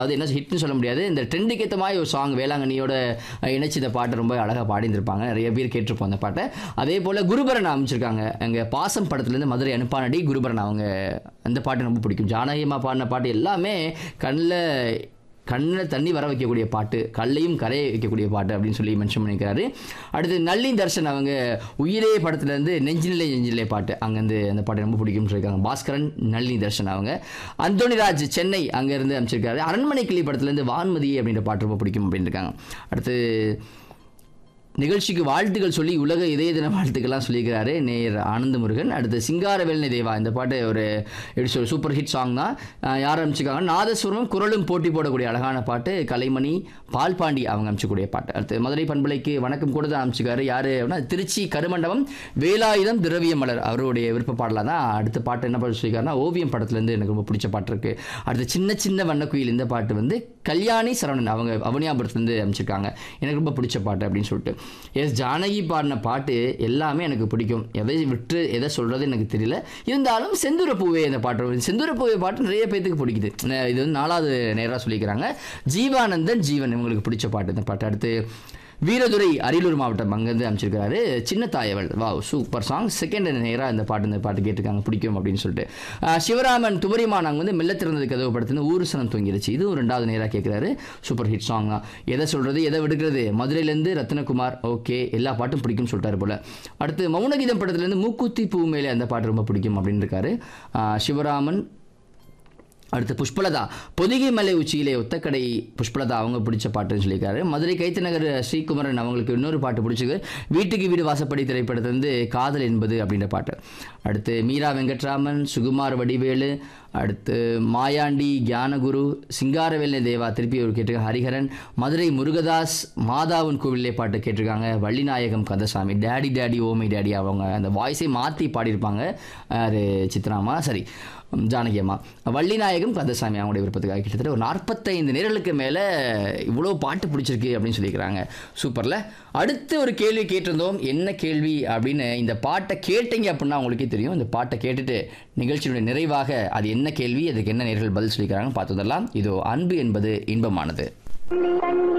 அது என்ன ஹிட்னு சொல்ல முடியாது இந்த ட்ரெண்டுக்கு ஏற்ற மாதிரி ஒரு சாங் வேளாங்கண்ணியோட அஹ், இணைச்சு இந்த பாட்டை ரொம்ப அழகாக பாடியிருந்திருப்பாங்க நிறைய பேர் கேட்டிருப்போம் அந்த பாட்டை அதே போல் குருபரன் அமைச்சிருக்காங்க எங்கள் பாசம் படத்துலேருந்து மதுரை அனுப்பானடி குருபரன் அவங்க அந்த பாட்டு ரொம்ப பிடிக்கும் ஜானகியம்மா பாடின பாட்டு எல்லாமே கண்ணில் கண்ணில் தண்ணி வர வைக்கக்கூடிய பாட்டு கல்லையும் கரைய வைக்கக்கூடிய பாட்டு அப்படின்னு சொல்லி மென்ஷன் பண்ணியிருக்காரு அடுத்து நல்லி தர்ஷன் அவங்க உயிரே படத்துலேருந்து நெஞ்சினிலே நெஞ்சிலே பாட்டு அங்கேருந்து அந்த பாட்டு ரொம்ப பிடிக்கும்னு சொல்லியிருக்காங்க பாஸ்கரன் நளினி தர்ஷன் அவங்க அந்தோணிராஜ் சென்னை அங்கேருந்து அமைச்சிருக்காரு அரண்மனை கிளி படத்துலேருந்து வான்மதி அப்படின்ற பாட்டு ரொம்ப பிடிக்கும் அப்படின்னு இருக்காங்க அடுத்து நிகழ்ச்சிக்கு வாழ்த்துக்கள் சொல்லி உலக இதய தின வாழ்த்துக்கள்லாம் சொல்லியிருக்கிறாரு நேர் ஆனந்த முருகன் அடுத்து சிங்காரவேலனை தேவா இந்த பாட்டு ஒரு எப்படி சொல்ற சூப்பர் ஹிட் சாங் தான் அஹ் யார் அமைச்சிருக்காங்க நாதஸ்வரமும் குரலும் போட்டி போடக்கூடிய அழகான பாட்டு கலைமணி பால்பாண்டி அவங்க அமைச்சக்கூடிய பாட்டு அடுத்து மதுரை பண்பலைக்கு வணக்கம் கூட தான் அமைச்சிருக்காரு யார் அப்படின்னா திருச்சி கருமண்டபம் வேலாயுதம் திரவிய மலர் அவருடைய விருப்ப பாடலாக தான் அடுத்த பாட்டு என்ன பாட்டு சொல்லியிருக்காருன்னா ஓவியம் படத்துலேருந்து எனக்கு ரொம்ப பிடிச்ச பாட்டு இருக்குது அடுத்து சின்ன சின்ன வண்ணக்குயில் இந்த பாட்டு வந்து கல்யாணி சரவணன் அவங்க அவனியாபுரத்துலேருந்து அமைச்சிருக்காங்க எனக்கு ரொம்ப பிடிச்ச பாட்டு அப்படின்னு சொல்லிட்டு எஸ் ஜானகி பாடின பாட்டு எல்லாமே எனக்கு பிடிக்கும் எதை விட்டு எதை சொல்கிறது எனக்கு தெரியல இருந்தாலும் செந்தூர பூவே இந்த பாட்டு செந்தூர பூவே பாட்டு நிறைய பேத்துக்கு பிடிக்குது நே- இது வந்து நாலாவது நேராக சொல்லிக்கிறாங்க ஜீவானந்தன் ஜீவன் இவங்களுக்கு பிடிச்ச பாட்டு இந்த பாட்டு அடுத்து வீரதுரை அரியலூர் மாவட்டம் அங்கேருந்து அமைச்சிருக்காரு சின்ன தாயவள் வாவ் சூப்பர் சாங் செகண்ட் நேராக இந்த பாட்டு இந்த பாட்டு கேட்டிருக்காங்க பிடிக்கும் அப்படின்னு சொல்லிட்டு ஆஹ் சிவராமன் துபரிமான் அங்கே வந்து மெல்ல திறந்தது கதவு படத்துலேருந்து ஊரு சனம் தூங்கிடுச்சு இதுவும் ரெண்டாவது நேராக கேட்குறாரு சூப்பர் ஹிட் சாங் தான் எதை சொல்கிறது எதை விடுக்கிறது மதுரையிலேருந்து ரத்னகுமார் ஓகே எல்லா பாட்டும் பிடிக்கும்னு சொல்லிட்டாரு போல அடுத்து மௌனகீதம் படத்துலேருந்து மூக்குத்தி பூ மேலே அந்த பாட்டு ரொம்ப பிடிக்கும் அப்படின்னு இருக்காரு ஆஹ் சிவராமன் அடுத்து புஷ்பலதா பொதிகை மலை உச்சியிலே ஒத்தக்கடை புஷ்பலதா அவங்க பிடிச்ச பாட்டுன்னு சொல்லியிருக்காரு மதுரை கைத்து நகர் ஸ்ரீகுமரன் அவங்களுக்கு இன்னொரு பாட்டு பிடிச்சிருக்கு வீட்டுக்கு வீடு வாசப்படி திரைப்படத்துலேருந்து காதல் என்பது அப்படின்ற பாட்டு அடுத்து மீரா வெங்கட்ராமன் சுகுமார் வடிவேலு அடுத்து மாயாண்டி ஞானகுரு சிங்காரவேலனை தேவா திருப்பி ஒரு கேட்டிருக்காங்க ஹரிஹரன் மதுரை முருகதாஸ் மாதாவின் கோவிலே பாட்டு கேட்டிருக்காங்க Vallinayagam Kandasamy daddy daddy oh my daddy அவங்க அந்த வாய்ஸை மாற்றி பாடியிருப்பாங்க அது சித்ராமா சரி ஜானகி அம்மா வள்ளிநாயகம் கந்தசாமி அவங்களுடைய விருப்பத்துக்காக கிட்டத்தட்ட ஒரு நாற்பத்தைந்து நேரலுக்கு மேலே இவ்வளோ பாட்டு பிடிச்சிருக்கு அப்படின்னு சொல்லியிருக்கிறாங்க சூப்பரில் அடுத்து ஒரு கேள்வி கேட்டிருந்தோம் என்ன கேள்வி அப்படின்னு இந்த பாட்டை கேட்டீங்க அப்படின்னா உங்களுக்கே தெரியும் இந்த பாட்டை கேட்டுட்டு நிகழ்ச்சியினுடைய நிறைவாக அது என்ன கேள்வி அதுக்கு என்ன நேர்கள் பதில் சொல்லிக்கிறாங்கன்னு பார்த்து வந்துடலாம் இதோ அன்பு என்பது இன்பமானது தண்ணி